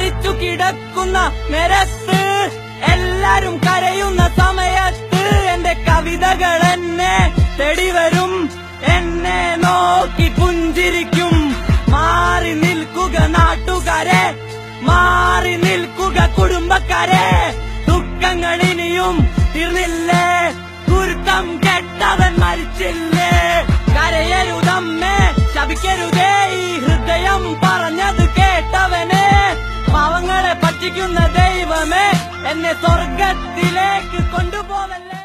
മരിച്ചു കിടക്കുന്ന നിരത്ത് എല്ലാരും കരയുന്ന സമയത്ത് എന്റെ കവിതകൾ എന്നെ തേടി വരും എന്നെ നോക്കി പുഞ്ചിരിക്കും മാറി നിൽക്കുക നാട്ടുകാരെ മാറി നിൽക്കുക കുടുംബക്കാരെ ദുഃഖങ്ങൾ ഇനിയും തീർന്നില്ലേ കുരുത്തം കെട്ടവൻ മരിച്ചില്ലേ കരയരുതമ്മേ ശപിക്കരുതേ ഈ ഹൃദയം പറഞ്ഞത് കേട്ടവനെ പാവങ്ങളെ പറ്റിക്കുന്ന ദൈവമേ എന്നെ സ്വർഗത്തിലേക്ക് കൊണ്ടുപോകല്ലേ